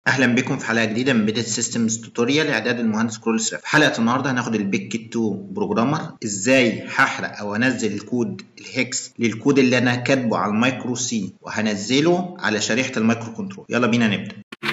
اهلا بكم في حلقه جديده من بدايه سيستمز توتوريال اعداد المهندس كرولس في حلقه النهارده هناخد البيك 2 بروجرامر ازاي هحرق او انزل الكود الهكس للكود اللي انا كاتبه على المايكرو سي وهنزله على شريحه المايكرو كنترول يلا بينا نبدا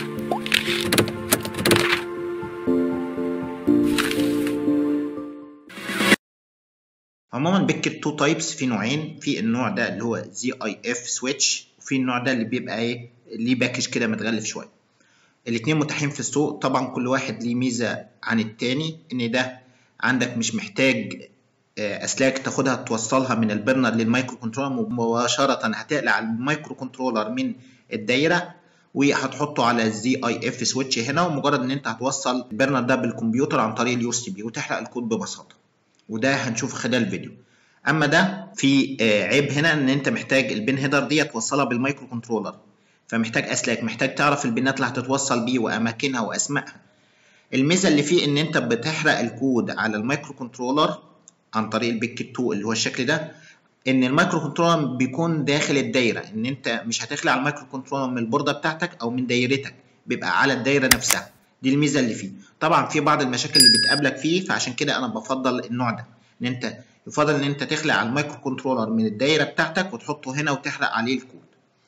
عموما بيك 2 تايبس في نوعين في النوع ده اللي هو زي اي اف سويتش وفي النوع ده اللي بيبقى ايه ليه باكج كده متغلف شويه الاتنين متاحين في السوق طبعا كل واحد ليه ميزة عن التاني ان ده عندك مش محتاج اسلاك تاخدها توصلها من البرنر للمايكرو كنترولر مباشرة هتقلع المايكرو كنترولر من الدايرة وهتحطه على الزي اي اف سويتش هنا ومجرد ان انت هتوصل البرنر ده بالكمبيوتر عن طريق اليو اس بي وتحرق الكود ببساطة وده هنشوفه خلال الفيديو اما ده في عيب هنا ان انت محتاج البن هيدر دي توصلها بالمايكرو كنترولر فمحتاج اسلاك محتاج تعرف البنات اللي هتتوصل بيه واماكنها واسمائها الميزه اللي فيه ان انت بتحرق الكود على المايكرو كنترولر عن طريق البيك 2 اللي هو الشكل ده ان المايكرو كنترولر بيكون داخل الدايره ان انت مش هتخلع المايكرو كنترولر من البورده بتاعتك او من دايرتك بيبقى على الدايره نفسها دي الميزه اللي فيه طبعا في بعض المشاكل اللي بتقابلك فيه فعشان كده انا بفضل النوع ده ان انت يفضل ان انت تخلع المايكرو كنترولر من الدايره بتاعتك وتحطه هنا وتحرق عليه الكود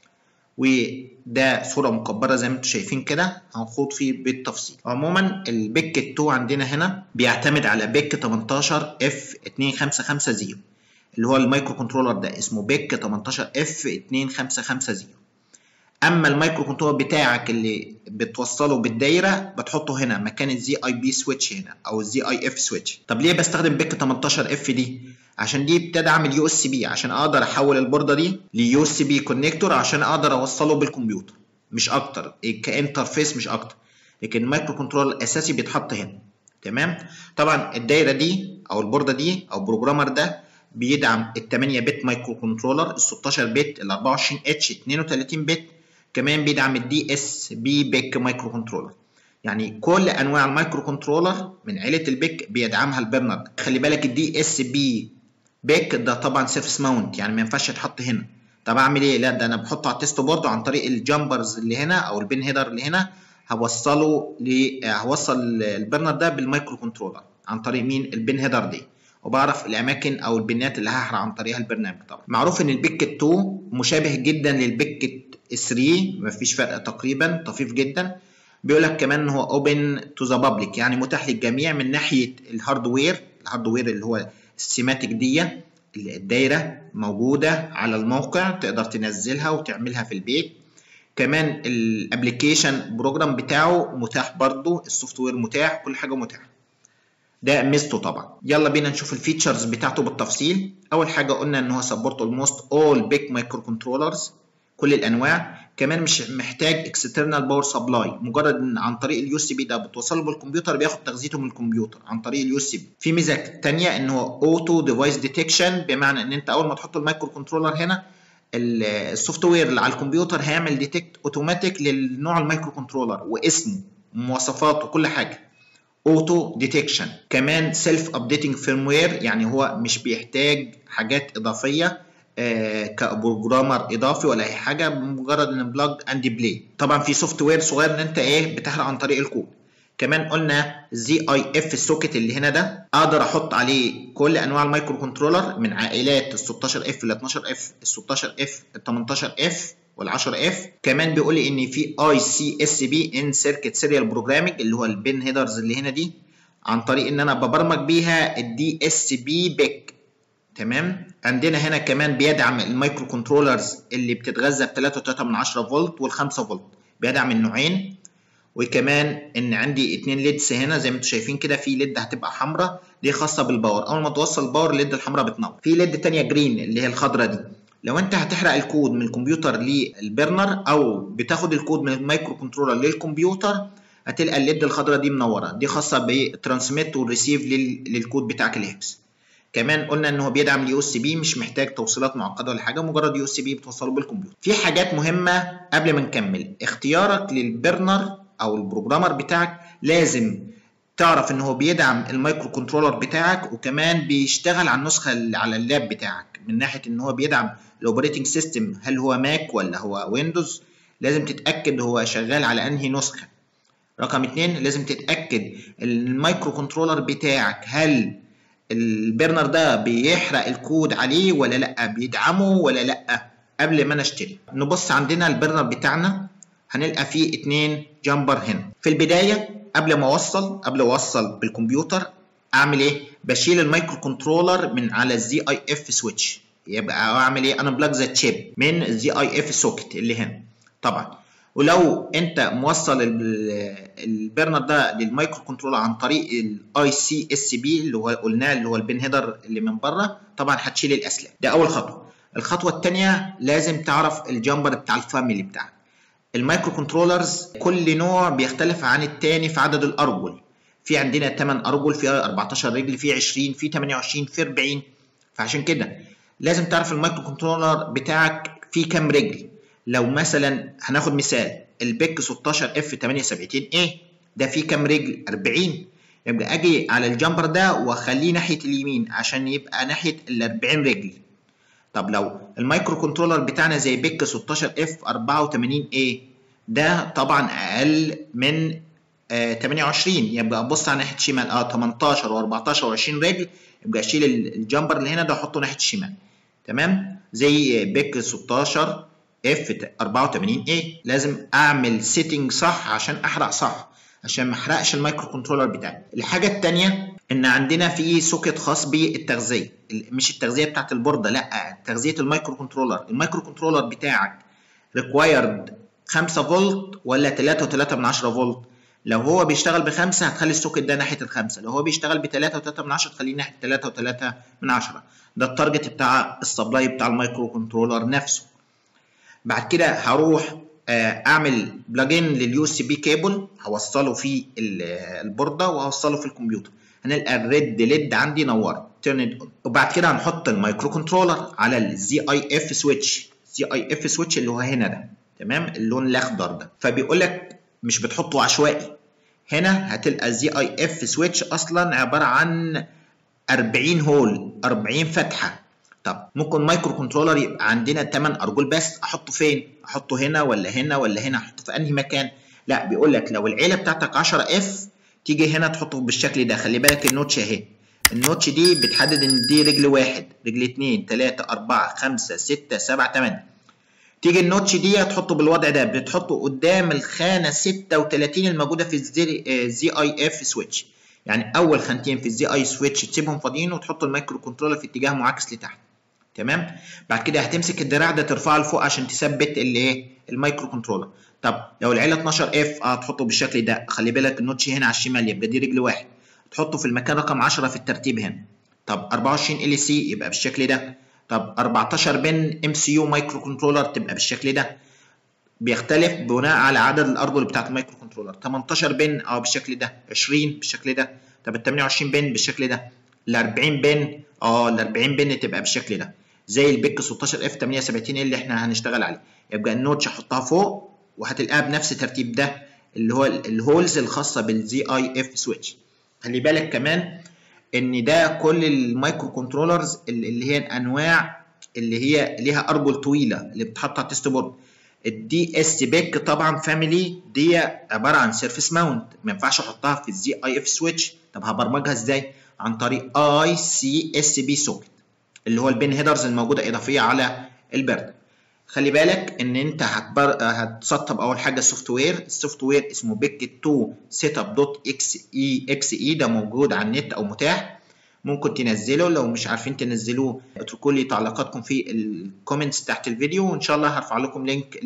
وده صورة مكبرة زي ما انتم شايفين كده هنخوض فيه بالتفصيل عموما البيك 2 عندنا هنا بيعتمد على بيك 18 اف 2550 اللي هو المايكرو كنترولر ده اسمه بيك 18 اف 2550 اما المايكرو كنترولر بتاعك اللي بتوصله بالدايره بتحطه هنا مكان الزي اي بي سويتش هنا او الزي اي اف سويتش طب ليه بستخدم بيك 18 اف دي عشان دي بتدعم اليو اس بي عشان اقدر احول البورده دي ليو اس بي كونكتور عشان اقدر اوصله بالكمبيوتر مش اكتر كانترفيس مش اكتر لكن المايكرو كنترولر الاساسي بيتحط هنا تمام طبعا الدايره دي او البورده دي او البروجرامر ده بيدعم ال 8 بت مايكرو كنترولر ال 16 بت ال 24 اتش 32 بت كمان بيدعم الدي اس بي بيك مايكرو كنترولر يعني كل انواع المايكرو كنترولر من عيله البيك بيدعمها البرنر خلي بالك الدي اس بي بيك ده طبعا سيرفس ماونت يعني ما ينفعش يتحط هنا طب اعمل ايه لا ده انا بحطه على التيست بورد عن طريق الجامبرز اللي هنا او البين هيدر اللي هنا هوصله ل هوصل البرنر ده بالمايكرو كنترولر عن طريق مين البين هيدر دي وبعرف الاماكن او البنات اللي هحرق عن طريقها البرنامج طبعا معروف ان البيك 2 مشابه جدا للبيك 3 مفيش فرق تقريبا طفيف جدا بيقول لك كمان ان هو اوبن تو ذا بابليك يعني متاح للجميع من ناحيه الهاردوير الهاردوير اللي هو السيماتيك دي الدايره موجوده على الموقع تقدر تنزلها وتعملها في البيت كمان الابلكيشن بروجرام بتاعه متاح برضو السوفت وير متاح كل حاجه متاحه ده ميزته طبعا يلا بينا نشوف الفيتشرز بتاعته بالتفصيل اول حاجه قلنا ان هو سبورت اولموست اول بيك مايكرو كنترولرز كل الانواع كمان مش محتاج اكسترنال باور سبلاي مجرد ان عن طريق اليو اس بي ده بتوصله بالكمبيوتر بياخد تغذيته من الكمبيوتر عن طريق اليو اس بي في ميزه ثانيه ان هو اوتو ديفايس ديتكشن بمعنى ان انت اول ما تحط المايكرو كنترولر هنا السوفت وير اللي على الكمبيوتر هيعمل ديتكت اوتوماتيك للنوع المايكرو كنترولر واسمه ومواصفاته وكل حاجه اوتو ديتكشن كمان سيلف ابديتنج فيرموير يعني هو مش بيحتاج حاجات اضافيه آه كبروجرامر اضافي ولا اي حاجه مجرد ان بلاج اند بلاي طبعا في سوفت وير صغير ان انت ايه بتحرق عن طريق الكود كمان قلنا زي اي اف السوكت اللي هنا ده اقدر احط عليه كل انواع المايكرو كنترولر من عائلات ال 16 اف ال 12 اف ال 16 اف ال 18 اف وال 10 اف كمان بيقول لي ان في اي سي اس بي ان سيركت سيريال بروجرامنج اللي هو البين هيدرز اللي هنا دي عن طريق ان انا ببرمج بيها الدي اس بي بيك تمام عندنا هنا كمان بيدعم المايكرو كنترولرز اللي بتتغذى ب 3.3 من 10 فولت وال 5 فولت بيدعم النوعين وكمان ان عندي اتنين ليدز هنا زي ما انتم شايفين كده في ليد هتبقى حمراء دي خاصه بالباور اول ما توصل الباور الليد الحمراء بتنور في ليد تانية جرين اللي هي الخضراء دي لو انت هتحرق الكود من الكمبيوتر للبرنر او بتاخد الكود من المايكرو كنترولر للكمبيوتر هتلقى الليد الخضراء دي منوره دي خاصه بالترانسميت والريسيف للكود بتاعك الهكس كمان قلنا ان هو بيدعم اليو اس بي مش محتاج توصيلات معقده ولا حاجه مجرد يو اس بي بتوصله بالكمبيوتر في حاجات مهمه قبل ما نكمل اختيارك للبرنر او البروجرامر بتاعك لازم تعرف ان هو بيدعم المايكرو كنترولر بتاعك وكمان بيشتغل على النسخه اللي على اللاب بتاعك من ناحيه ان هو بيدعم الاوبريتنج سيستم هل هو ماك ولا هو ويندوز لازم تتاكد هو شغال على انهي نسخه رقم اتنين لازم تتاكد المايكرو كنترولر بتاعك هل البرنر ده بيحرق الكود عليه ولا لا بيدعمه ولا لا قبل ما انا اشتري نبص عندنا البرنر بتاعنا هنلقى فيه اتنين جامبر هنا في البدايه قبل ما اوصل قبل اوصل بالكمبيوتر اعمل ايه بشيل المايكرو كنترولر من على الزي اي اف سويتش يبقى اعمل ايه انا بلاج ذا تشيب من الزي اي اف سوكت اللي هنا طبعا ولو انت موصل البرنر ده للمايكرو كنترولر عن طريق الاي سي اس بي اللي هو قلناه اللي هو البين هيدر اللي من بره طبعا هتشيل الاسلاك ده اول خطوه الخطوه الثانيه لازم تعرف الجامبر بتاع الفاميلي بتاعك المايكرو كنترولرز كل نوع بيختلف عن الثاني في عدد الارجل في عندنا 8 ارجل في 14 رجل في 20 في 28 في 40 فعشان كده لازم تعرف المايكرو كنترولر بتاعك فيه كام رجل لو مثلا هناخد مثال البيك 16 اف 78 ايه ده فيه كام رجل 40 يبقى اجي على الجامبر ده واخليه ناحيه اليمين عشان يبقى ناحيه ال 40 رجل طب لو المايكرو كنترولر بتاعنا زي بيك 16 اف 84 ايه ده طبعا اقل من آه 28 يبقى ابص على ناحيه الشمال اه 18 و14 و20 رجل يبقى اشيل الجامبر اللي هنا ده احطه ناحيه الشمال تمام زي بيك 16 اف 84 ايه لازم اعمل سيتنج صح عشان احرق صح عشان ما احرقش المايكرو كنترولر بتاعي الحاجه الثانيه ان عندنا في سوكت خاص بالتغذيه مش التغذيه بتاعت البورده لا تغذيه المايكرو كنترولر المايكرو كنترولر بتاعك ريكوايرد 5 فولت ولا 3.3 من 10 فولت لو هو بيشتغل بخمسة هتخلي السوكت ده ناحية الخمسة لو هو بيشتغل بتلاتة وتلاتة من عشرة تخليه ناحية تلاتة وتلاتة من عشرة ده التارجت بتاع السبلاي بتاع المايكرو كنترولر نفسه بعد كده هروح اعمل بلاجين لليو سي بي كيبل هوصله في البورده وهوصله في الكمبيوتر هنلقى الريد ليد عندي نورت تيرن وبعد كده هنحط المايكرو كنترولر على الزي اي اف سويتش زي اي اف سويتش اللي هو هنا ده تمام اللون الاخضر ده فبيقول لك مش بتحطه عشوائي هنا هتلقى الزي اي اف سويتش اصلا عباره عن 40 هول 40 فتحه طب ممكن مايكرو كنترولر يبقى عندنا 8 ارجل بس احطه فين احطه هنا ولا هنا ولا هنا احطه في انهي مكان لا بيقول لك لو العيله بتاعتك 10 اف تيجي هنا تحطه بالشكل ده خلي بالك النوتش اهي النوتش دي بتحدد ان دي رجل واحد رجل اتنين تلاتة أربعة خمسة ستة سبعة تمانية تيجي النوتش دي هتحطه بالوضع ده بتحطه قدام الخانة 36 الموجودة في الزي اي اف سويتش يعني أول خانتين في الزي اي سويتش تسيبهم فاضيين وتحط المايكرو كنترولر في اتجاه معاكس لتحت تمام بعد كده هتمسك الدراع ده ترفعه لفوق عشان تثبت الايه المايكرو كنترولر طب لو العيله 12 اف هتحطه بالشكل ده خلي بالك النوتش هنا على الشمال يبقى دي رجل واحد تحطه في المكان رقم 10 في الترتيب هنا طب 24 ال سي يبقى بالشكل ده طب 14 بن ام سي يو مايكرو كنترولر تبقى بالشكل ده بيختلف بناء على عدد الارجل بتاعت المايكرو كنترولر 18 بن اه بالشكل ده 20 بالشكل ده طب ال 28 بن بالشكل ده ال 40 بن اه ال 40 بن تبقى بالشكل ده زي البيك 16 اف 78 اللي احنا هنشتغل عليه يبقى النوتش هحطها فوق وهتلاقيها بنفس الترتيب ده اللي هو الهولز الخاصه بالزي اي اف سويتش خلي بالك كمان ان ده كل المايكرو كنترولرز اللي هي الانواع اللي هي ليها ارجل طويله اللي بتحط على التست بورد الدي اس بيك طبعا فاميلي دي عباره عن سيرفيس ماونت ما ينفعش احطها في الزي اي اف سويتش طب هبرمجها ازاي عن طريق اي سي اس بي سوكت اللي هو البين هيدرز الموجوده اضافيه على البرد خلي بالك ان انت هتبر... هتسطب اول حاجه السوفت وير السوفت وير اسمه بيك 2 سيت اب دوت اكس اي اكس اي ده موجود على النت او متاح ممكن تنزله لو مش عارفين تنزلوه اتركوا لي تعليقاتكم في الكومنتس تحت الفيديو وان شاء الله هرفع لكم لينك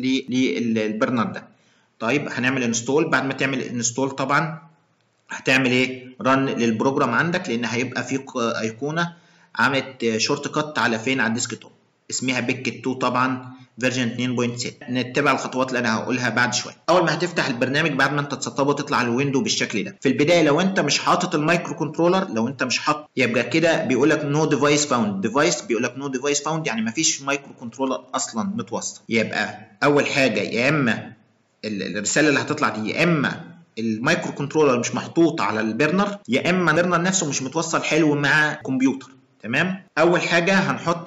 للبرنر ده طيب هنعمل انستول بعد ما تعمل انستول طبعا هتعمل ايه رن للبروجرام عندك لان هيبقى في ايقونه عملت شورت كات على فين على الديسك توب اسمها بيك 2 طبعا فيرجن 2.6 نتبع الخطوات اللي انا هقولها بعد شويه اول ما هتفتح البرنامج بعد ما انت تسطبه تطلع الويندو بالشكل ده في البدايه لو انت مش حاطط المايكرو كنترولر لو انت مش حاطط يبقى كده بيقول لك نو ديفايس فاوند ديفايس بيقول لك نو ديفايس فاوند يعني ما فيش مايكرو كنترولر اصلا متوصل يبقى اول حاجه يا اما الرساله اللي هتطلع دي يا اما المايكرو كنترولر مش محطوط على البرنر يا اما البرنر نفسه مش متوصل حلو مع كمبيوتر تمام اول حاجه هنحط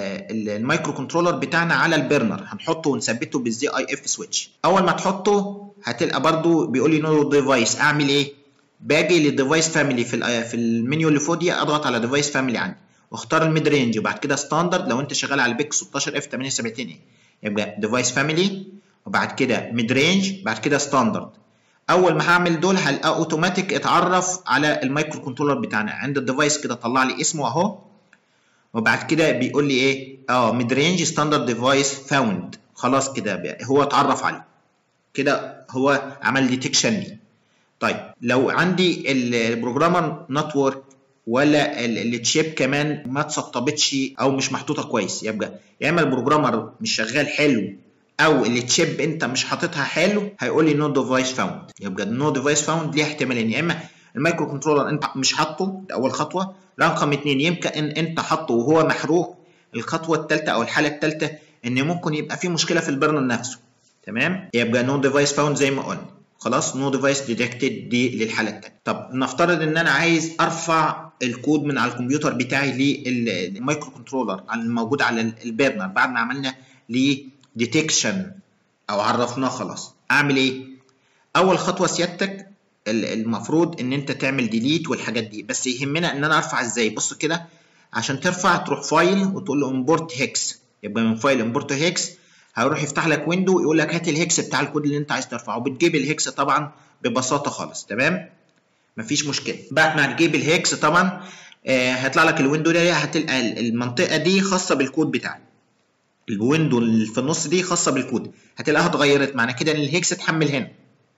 المايكرو كنترولر بتاعنا على البرنر هنحطه ونثبته بالزي اي اف سويتش اول ما تحطه هتلقى برضو بيقول لي نو ديفايس اعمل ايه باجي للديفايس فاميلي في في المنيو اللي فوق دي اضغط على ديفايس فاميلي عندي واختار الميد رينج وبعد كده ستاندرد لو انت شغال على بيك 16 اف 78 اي يبقى ديفايس فاميلي وبعد كده ميد رينج بعد كده ستاندرد اول ما هعمل دول هلقاه اوتوماتيك اتعرف على المايكرو كنترولر بتاعنا عند الديفايس كده طلع لي اسمه اهو وبعد كده بيقول لي ايه اه ميد رينج ستاندرد ديفايس فاوند خلاص كده هو اتعرف عليه كده هو عمل ديتكشن لي طيب لو عندي البروجرامر نتورك ولا التشيب كمان ما اتسطبتش او مش محطوطه كويس يبقى يا اما البروجرامر مش شغال حلو او التشيب انت مش حاططها حلو هيقول لي نو ديفايس فاوند يبقى نو ديفايس فاوند ليه احتمالين يا اما المايكرو كنترولر انت مش حاطه ده اول خطوه رقم اتنين يمكن ان انت حاطه وهو محروق الخطوه الثالثه او الحاله الثالثه ان ممكن يبقى في مشكله في البرنر نفسه تمام يبقى نو ديفايس فاوند زي ما قلنا خلاص نو ديفايس ديتكتد دي للحاله الثانيه طب نفترض ان انا عايز ارفع الكود من على الكمبيوتر بتاعي للمايكرو كنترولر الموجود على البرنر بعد ما عملنا ليه ديتكشن او عرفناه خلاص اعمل ايه اول خطوه سيادتك المفروض ان انت تعمل ديليت والحاجات دي بس يهمنا ان انا ارفع ازاي بص كده عشان ترفع تروح فايل وتقول له امبورت هيكس يبقى من فايل امبورت هيكس هيروح يفتح لك ويندو يقول لك هات الهيكس بتاع الكود اللي انت عايز ترفعه بتجيب الهيكس طبعا ببساطه خالص تمام مفيش مشكله بعد ما تجيب الهيكس طبعا آه هيطلع لك الويندو ده هتلقى المنطقه دي خاصه بالكود بتاعك الويندو اللي في النص دي خاصه بالكود هتلاقيها اتغيرت معنى كده ان الهيكس اتحمل هنا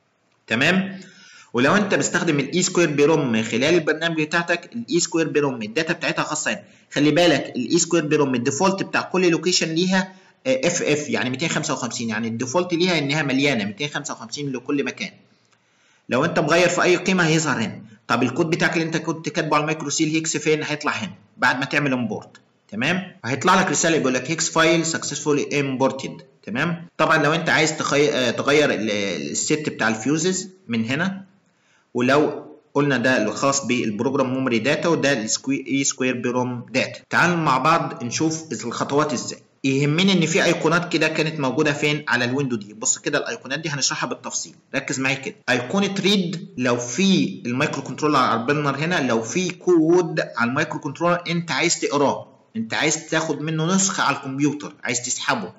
تمام ولو انت بتستخدم الاي سكوير بيروم من خلال البرنامج بتاعتك الاي سكوير بيروم الداتا بتاعتها خاصه هنا خلي بالك الاي سكوير بيروم الديفولت بتاع كل لوكيشن ليها اف اف يعني 255 يعني الديفولت ليها انها مليانه 255 لكل مكان لو انت مغير في اي قيمه هيظهر هنا طب الكود بتاعك اللي انت كنت كاتبه على المايكرو سيل هيكس فين هيطلع هنا بعد ما تعمل امبورت تمام هيطلع لك رساله يقول لك هيكس فايل سكسسفولي امبورتد تمام طبعا لو انت عايز تخي... تغير الست بتاع الفيوزز من هنا ولو قلنا ده الخاص بالبروجرام ميموري داتا وده الاي سكوير بروم داتا تعالوا مع بعض نشوف الخطوات ازاي يهمني ان في ايقونات كده كانت موجوده فين على الويندو دي بص كده الايقونات دي هنشرحها بالتفصيل ركز معايا كده ايقونه ريد لو في المايكرو كنترولر على البرنر هنا لو في كود على المايكرو كنترولر انت عايز تقراه انت عايز تاخد منه نسخه على الكمبيوتر عايز تسحبه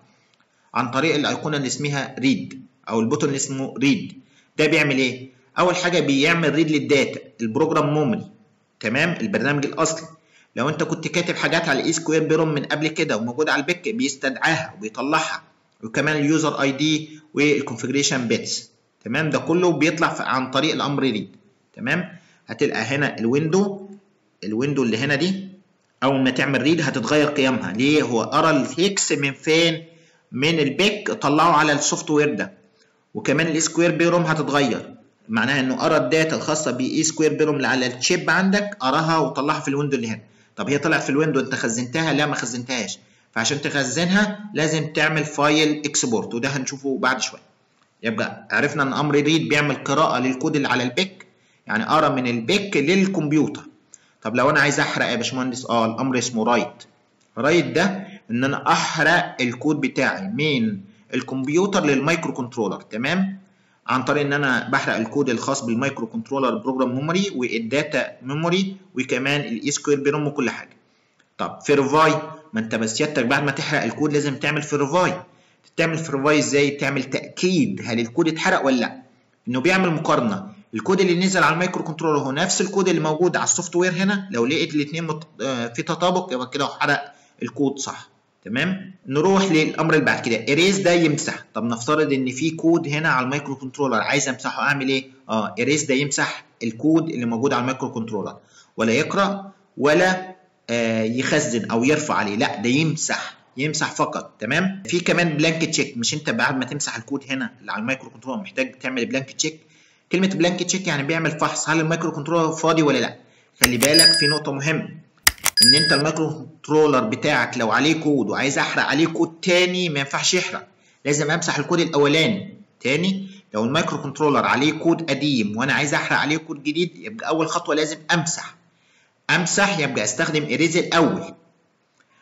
عن طريق الايقونه اللي اسمها ريد او البوتون اللي اسمه ريد ده بيعمل ايه اول حاجه بيعمل ريد للداتا البروجرام ميموري تمام البرنامج الاصلي لو انت كنت كاتب حاجات على الاي سكوير بيروم من قبل كده وموجوده على البيك بيستدعاها وبيطلعها وكمان اليوزر اي دي والكونفجريشن بيتس تمام ده كله بيطلع عن طريق الامر ريد تمام هتلقى هنا الويندو الويندو اللي هنا دي اول ما تعمل ريد هتتغير قيمها ليه هو قرا الهيكس من فين من البيك طلعه على السوفت وير ده وكمان الاي سكوير بيروم هتتغير معناها انه قرا الداتا الخاصه باي سكوير بيروم اللي على الشيب عندك قراها وطلعها في الويندو اللي هنا طب هي طلعت في الويندو انت خزنتها لا ما خزنتهاش فعشان تخزنها لازم تعمل فايل اكسبورت وده هنشوفه بعد شويه يبقى عرفنا ان امر ريد بيعمل قراءه للكود اللي على البيك يعني قرا من البيك للكمبيوتر طب لو انا عايز احرق يا باشمهندس اه الامر اسمه رايت رايت ده ان انا احرق الكود بتاعي من الكمبيوتر للمايكرو كنترولر تمام عن طريق ان انا بحرق الكود الخاص بالمايكرو كنترولر بروجرام ميموري والداتا ميموري وكمان الاي سكوير بيروم وكل حاجه طب فيرفاي ما انت بس سيادتك بعد ما تحرق الكود لازم تعمل فيرفاي تعمل فيرفاي ازاي تعمل تاكيد هل الكود اتحرق ولا لا انه بيعمل مقارنه الكود اللي نزل على المايكرو كنترولر هو نفس الكود اللي موجود على السوفت وير هنا لو لقيت الاثنين مت... في تطابق يبقى كده حرق الكود صح تمام نروح للامر اللي بعد كده اريز ده يمسح طب نفترض ان في كود هنا على المايكرو كنترولر عايز امسحه اعمل ايه اه اريز ده يمسح الكود اللي موجود على المايكرو كنترولر ولا يقرا ولا آه يخزن او يرفع عليه لا ده يمسح يمسح فقط تمام في كمان بلانك تشيك مش انت بعد ما تمسح الكود هنا اللي على المايكرو كنترولر محتاج تعمل بلانك تشيك كلمه بلانك تشيك يعني بيعمل فحص هل المايكرو كنترولر فاضي ولا لا خلي بالك في نقطه مهمه ان انت المايكرو كنترولر بتاعك لو عليه كود وعايز احرق عليه كود تاني ما ينفعش يحرق لازم امسح الكود الاولاني تاني لو المايكرو كنترولر عليه كود قديم وانا عايز احرق عليه كود جديد يبقى اول خطوه لازم امسح امسح يبقى استخدم اريز الاول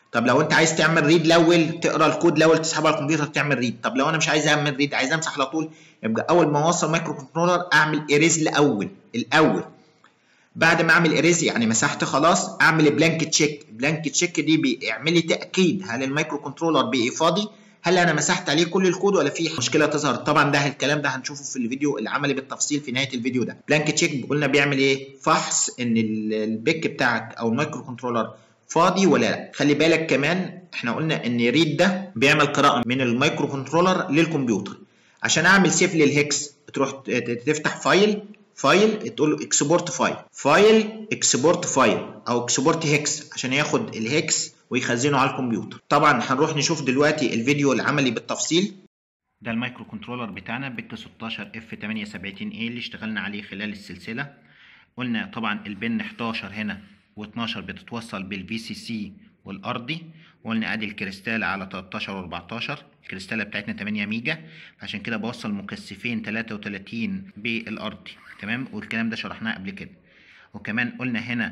طب لو انت عايز تعمل ريد الاول تقرا الكود الاول تسحبه على الكمبيوتر تعمل ريد طب لو انا مش عايز اعمل ريد عايز امسح على طول يبقى اول ما اوصل مايكرو كنترولر اعمل اريز الاول الاول بعد ما اعمل اريز يعني مسحت خلاص اعمل بلانك تشيك بلانك تشيك دي بيعمل لي تاكيد هل المايكرو كنترولر بقي فاضي هل انا مسحت عليه كل الكود ولا في مشكله تظهر طبعا ده الكلام ده هنشوفه في الفيديو العملي بالتفصيل في نهايه الفيديو ده بلانك تشيك قلنا بيعمل ايه فحص ان البيك بتاعك او المايكرو كنترولر فاضي ولا لا خلي بالك كمان احنا قلنا ان ريد ده بيعمل قراءه من المايكرو كنترولر للكمبيوتر عشان اعمل سيف للهكس تروح تفتح فايل فايل تقول له اكسبورت فايل فايل اكسبورت فايل او اكسبورت هيكس عشان ياخد الهيكس ويخزنه على الكمبيوتر طبعا هنروح نشوف دلوقتي الفيديو العملي بالتفصيل ده المايكرو كنترولر بتاعنا بيك 16 اف 78 اي اللي اشتغلنا عليه خلال السلسله قلنا طبعا البن 11 هنا و12 بتتوصل بالفي سي سي والارضي وقلنا ادي الكريستال على 13 و14 الكريستاله بتاعتنا 8 ميجا عشان كده بوصل مكثفين 33 بالارضي تمام والكلام ده شرحناه قبل كده وكمان قلنا هنا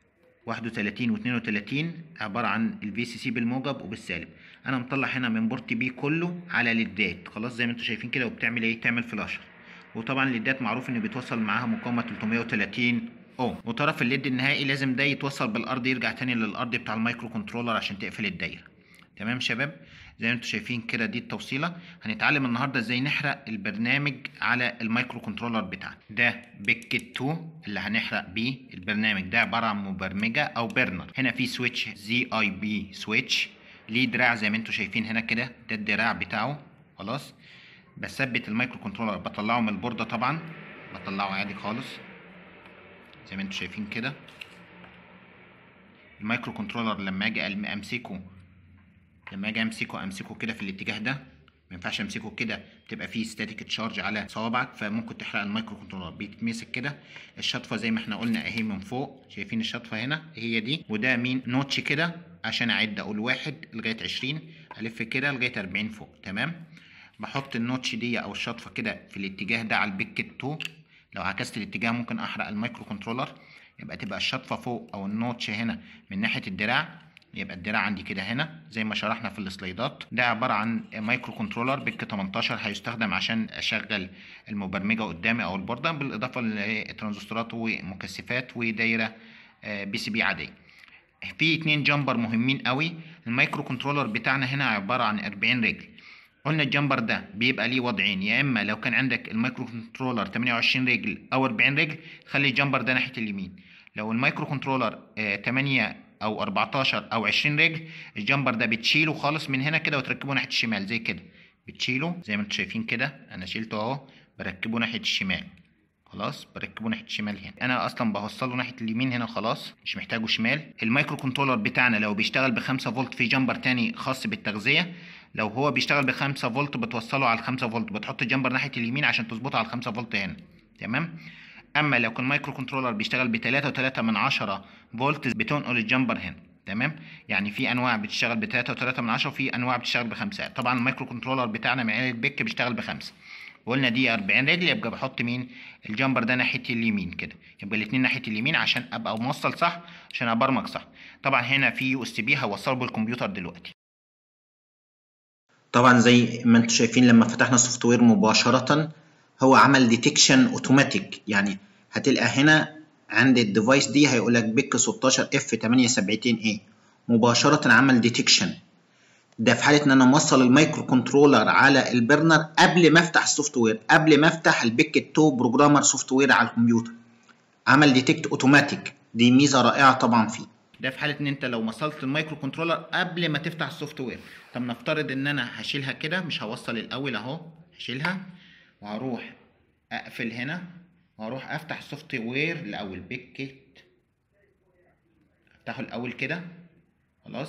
31 و 32 عباره عن الفي سي سي بالموجب وبالسالب انا مطلع هنا من بورت بي كله على ليدات خلاص زي ما انتم شايفين كده وبتعمل ايه تعمل فلاشر وطبعا الليدات معروف ان بيتوصل معاها مقاومه 330 اوم وطرف الليد النهائي لازم ده يتوصل بالارض يرجع تاني للارض بتاع المايكرو كنترولر عشان تقفل الدايره تمام شباب زي ما انتم شايفين كده دي التوصيله هنتعلم النهارده ازاي نحرق البرنامج على المايكرو كنترولر بتاعنا ده بيكت 2 اللي هنحرق بيه البرنامج ده عباره عن مبرمجه او برنر هنا في سويتش زي اي بي سويتش ليه دراع زي ما انتم شايفين هنا كده ده الدراع بتاعه خلاص بثبت المايكرو كنترولر بطلعه من البورده طبعا بطلعه عادي خالص زي ما انتم شايفين كده المايكرو كنترولر لما اجي امسكه لما اجي امسكه امسكه كده في الاتجاه ده ما ينفعش امسكه كده بتبقى فيه ستاتيك تشارج على صوابعك فممكن تحرق المايكرو كنترولر بيتمسك كده الشطفه زي ما احنا قلنا اهي من فوق شايفين الشطفه هنا هي دي وده مين نوتش كده عشان اعد اقول واحد لغايه 20 الف كده لغايه 40 فوق تمام بحط النوتش دي او الشطفه كده في الاتجاه ده على البيكت 2 لو عكست الاتجاه ممكن احرق المايكرو كنترولر يبقى تبقى الشطفه فوق او النوتش هنا من ناحيه الدراع يبقى الدراع عندي كده هنا زي ما شرحنا في السلايدات ده عباره عن مايكرو كنترولر بيك 18 هيستخدم عشان اشغل المبرمجه قدامي او البورده بالاضافه لترانزستورات ومكثفات ودايره بي سي بي عاديه في اتنين جامبر مهمين قوي المايكرو كنترولر بتاعنا هنا عباره عن 40 رجل قلنا الجمبر ده بيبقى ليه وضعين يا اما لو كان عندك المايكرو كنترولر 28 رجل او 40 رجل خلي الجمبر ده ناحيه اليمين لو المايكرو كنترولر 8 او 14 او 20 رجل الجمبر ده بتشيله خالص من هنا كده وتركبه ناحيه الشمال زي كده بتشيله زي ما انتم شايفين كده انا شيلته اهو بركبه ناحيه الشمال خلاص بركبه ناحيه الشمال هنا انا اصلا بوصله ناحيه اليمين هنا خلاص مش محتاجه شمال المايكرو كنترولر بتاعنا لو بيشتغل ب 5 فولت في جمبر تاني خاص بالتغذيه لو هو بيشتغل ب 5 فولت بتوصله على ال 5 فولت بتحط الجمبر ناحيه اليمين عشان تظبطه على ال 5 فولت هنا تمام اما لو كان مايكرو كنترولر بيشتغل ب 3.3 من 10 فولت بتنقل الجمبر هنا تمام يعني في انواع بتشتغل ب 3.3 من 10 وفي انواع بتشتغل ب 5 طبعا المايكرو كنترولر بتاعنا من عيله بيك بيشتغل ب 5 وقلنا دي 40 رجل يبقى بحط مين الجمبر ده ناحيه اليمين كده يبقى الاثنين ناحيه اليمين عشان ابقى موصل صح عشان ابرمج صح طبعا هنا في يو اس بي هوصله بالكمبيوتر دلوقتي طبعا زي ما انتم شايفين لما فتحنا السوفت وير مباشره هو عمل ديتكشن اوتوماتيك يعني هتلقى هنا عند الديفايس دي هيقول لك بيك 16 اف 78 اي مباشره عمل ديتكشن ده في حاله ان انا موصل المايكرو كنترولر على البرنر قبل ما افتح السوفت وير قبل ما افتح البيك 2 بروجرامر سوفت وير على الكمبيوتر عمل ديتكت اوتوماتيك دي ميزه رائعه طبعا فيه ده في حاله ان انت لو وصلت المايكرو كنترولر قبل ما تفتح السوفت وير طب نفترض ان انا هشيلها كده مش هوصل الاول اهو هشيلها وهروح اقفل هنا وهروح افتح السوفت وير الاول بيكت افتحه الاول كده خلاص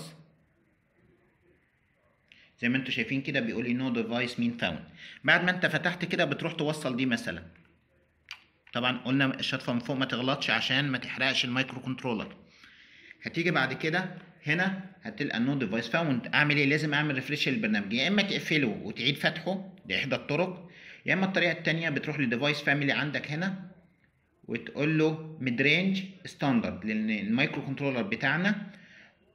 زي ما انتم شايفين كده بيقول لي نو ديفايس مين فاوند بعد ما انت فتحت كده بتروح توصل دي مثلا طبعا قلنا الشطفه من فوق ما تغلطش عشان ما تحرقش المايكرو كنترولر هتيجي بعد كده هنا هتلقى نو ديفايس فاوند اعمل ايه لازم اعمل ريفريش للبرنامج يا اما تقفله وتعيد فتحه دي احدى الطرق يا اما الطريقه الثانيه بتروح لديفايس فاميلي عندك هنا وتقول له ميد رينج ستاندرد لان المايكرو كنترولر بتاعنا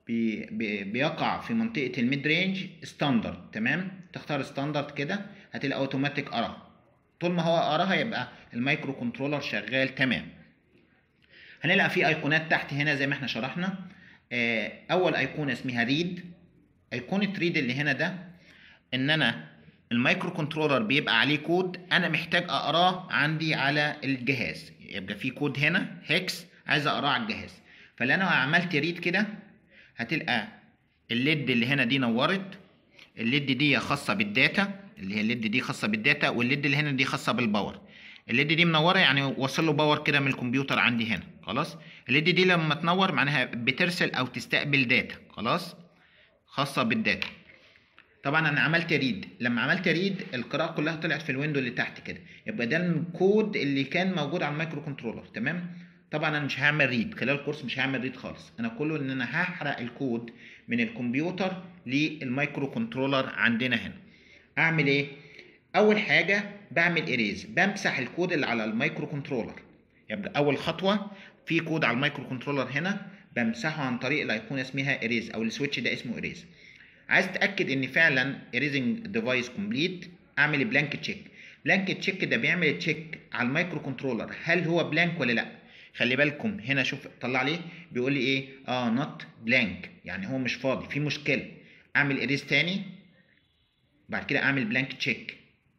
بي بي بيقع في منطقه الميد رينج ستاندرد تمام تختار ستاندرد كده هتلاقي اوتوماتيك ارى طول ما هو اراها يبقى المايكرو كنترولر شغال تمام هنلاقي في ايقونات تحت هنا زي ما احنا شرحنا آه، اول ايقونه اسمها ريد ايقونه ريد اللي هنا ده ان انا المايكرو كنترولر بيبقى عليه كود انا محتاج اقراه عندي على الجهاز يبقى في كود هنا هيكس عايز اقراه على الجهاز فلو انا عملت ريد كده هتلقى الليد اللي هنا دي نورت الليد دي خاصه بالداتا اللي هي الليد دي خاصه بالداتا والليد اللي هنا دي خاصه بالباور الليد دي منوره يعني وصل له باور كده من الكمبيوتر عندي هنا خلاص الليد دي لما تنور معناها بترسل او تستقبل داتا خلاص خاصه بالداتا طبعا انا عملت ريد لما عملت ريد القراءه كلها طلعت في الويندو اللي تحت كده يبقى ده الكود اللي كان موجود على المايكرو كنترولر تمام طبعا انا مش هعمل ريد خلال الكورس مش هعمل ريد خالص انا كله ان انا هحرق الكود من الكمبيوتر للمايكرو كنترولر عندنا هنا اعمل ايه اول حاجه بعمل اريز بمسح الكود اللي على المايكرو كنترولر يبقى اول خطوه في كود على المايكرو كنترولر هنا بمسحه عن طريق الايقونه اسمها اريز او السويتش ده اسمه اريز عايز تاكد ان فعلا erasing ديفايس كومبليت اعمل بلانك تشيك بلانك تشيك ده بيعمل تشيك على المايكرو كنترولر هل هو بلانك ولا لا خلي بالكم هنا شوف طلع لي بيقول لي ايه اه نوت بلانك يعني هو مش فاضي في مشكله اعمل اريز تاني بعد كده اعمل بلانك تشيك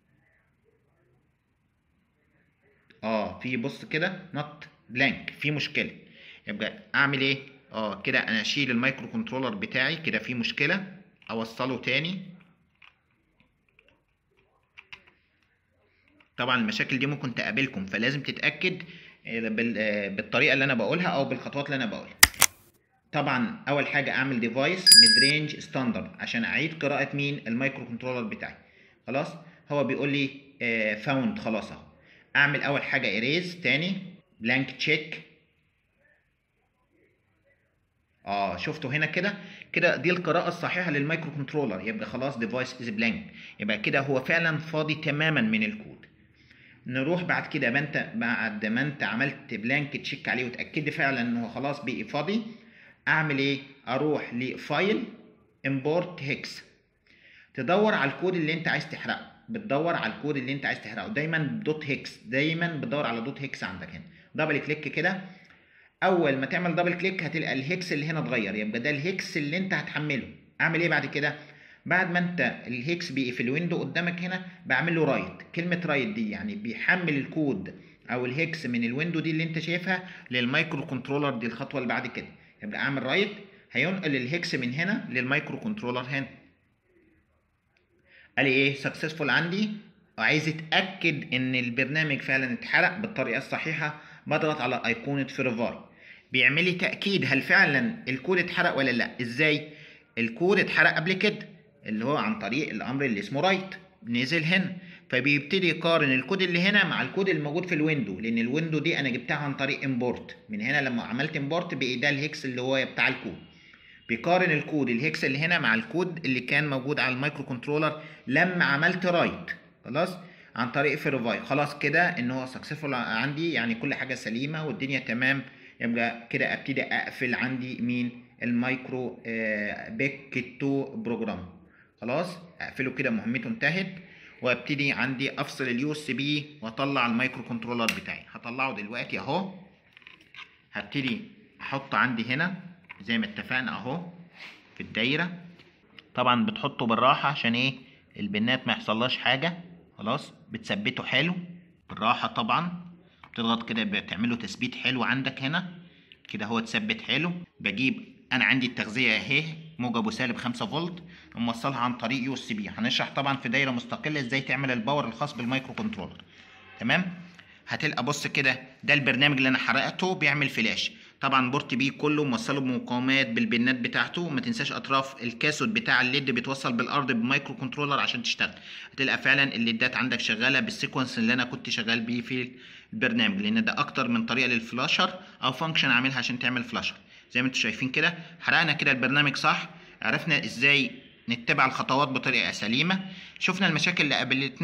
اه في بص كده نوت بلانك في مشكله يبقى اعمل ايه اه كده انا اشيل المايكرو كنترولر بتاعي كده في مشكله اوصله تاني طبعا المشاكل دي ممكن تقابلكم فلازم تتاكد بال- بالطريقه اللي انا بقولها او بالخطوات اللي انا بقولها طبعا اول حاجه اعمل ديفايس ميد رينج ستاندرد عشان اعيد قراءه مين المايكرو كنترولر بتاعي خلاص هو بيقول لي فاوند خلاص اهو اعمل اول حاجه اريز تاني بلانك تشيك اه شفتوا هنا كده كده دي القراءة الصحيحة للمايكرو كنترولر يبقى خلاص ديفايس از بلانك يبقى كده هو فعلا فاضي تماما من الكود نروح بعد كده ما انت بعد ما انت عملت بلانك تشيك عليه وتاكد فعلا ان هو خلاص بقي فاضي اعمل ايه اروح لفايل امبورت هيكس تدور على الكود اللي انت عايز تحرقه بتدور على الكود اللي انت عايز تحرقه دايما دوت هيكس دايما بتدور على دوت هيكس عندك هنا دبل كليك كده اول ما تعمل دبل كليك هتلقى الهيكس اللي هنا اتغير يبقى ده الهيكس اللي انت هتحمله اعمل ايه بعد كده بعد ما انت الهيكس بقي في الويندو قدامك هنا بعمل له رايت كلمه رايت دي يعني بيحمل الكود او الهيكس من الويندو دي اللي انت شايفها للمايكرو كنترولر دي الخطوه اللي بعد كده يبقى اعمل رايت هينقل الهيكس من هنا للمايكرو كنترولر هنا قال لي ايه سكسسفول عندي وعايز اتاكد ان البرنامج فعلا اتحرق بالطريقه الصحيحه بضغط على ايقونه فيريفاي بيعمل لي تاكيد هل فعلا الكود اتحرق ولا لا ازاي الكود اتحرق قبل كده اللي هو عن طريق الامر اللي اسمه رايت نزل هنا فبيبتدي يقارن الكود اللي هنا مع الكود الموجود في الويندو لان الويندو دي انا جبتها عن طريق امبورت من هنا لما عملت امبورت بقي ده الهيكس اللي هو بتاع الكود بيقارن الكود الهيكس اللي هنا مع الكود اللي كان موجود على المايكرو كنترولر لما عملت رايت خلاص عن طريق فيريفاي خلاص كده ان هو سكسسفول عندي يعني كل حاجه سليمه والدنيا تمام يبقى كده ابتدي اقفل عندي مين المايكرو آه بيك 2 بروجرام خلاص اقفله كده مهمته انتهت وابتدي عندي افصل اليو اس بي واطلع المايكرو كنترولر بتاعي هطلعه دلوقتي اهو هبتدي احط عندي هنا زي ما اتفقنا اهو في الدايره طبعا بتحطه بالراحه عشان ايه البنات ما يحصلهاش حاجه خلاص بتثبته حلو بالراحه طبعا بتضغط كده بتعمله تثبيت حلو عندك هنا كده هو اتثبت حلو بجيب انا عندي التغذيه اهي موجب وسالب 5 فولت وموصلها عن طريق يو اس بي هنشرح طبعا في دايره مستقله ازاي تعمل الباور الخاص بالمايكرو كنترولر تمام هتلقى بص كده ده البرنامج اللي انا حرقته بيعمل فلاش طبعا بورت بي كله موصله بمقاومات بالبنات بتاعته وما تنساش اطراف الكاسود بتاع الليد بيتوصل بالارض بمايكرو كنترولر عشان تشتغل هتلقى فعلا الليدات عندك شغاله بالسيكونس اللي انا كنت شغال بيه في البرنامج لان ده اكتر من طريقه للفلاشر او فانكشن عاملها عشان تعمل فلاشر زي ما انتم شايفين كده حرقنا كده البرنامج صح عرفنا ازاي نتبع الخطوات بطريقه سليمه شفنا المشاكل اللي قابلتنا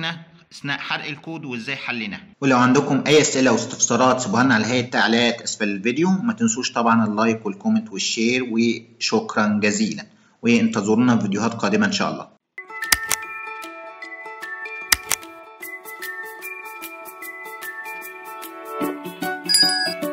اثناء حرق الكود وازاي حليناه ولو عندكم اي اسئله واستفسارات سيبوها لنا على هيئه التعليقات اسفل الفيديو ما تنسوش طبعا اللايك والكومنت والشير وشكرا جزيلا وانتظرونا في فيديوهات قادمه ان شاء الله thank you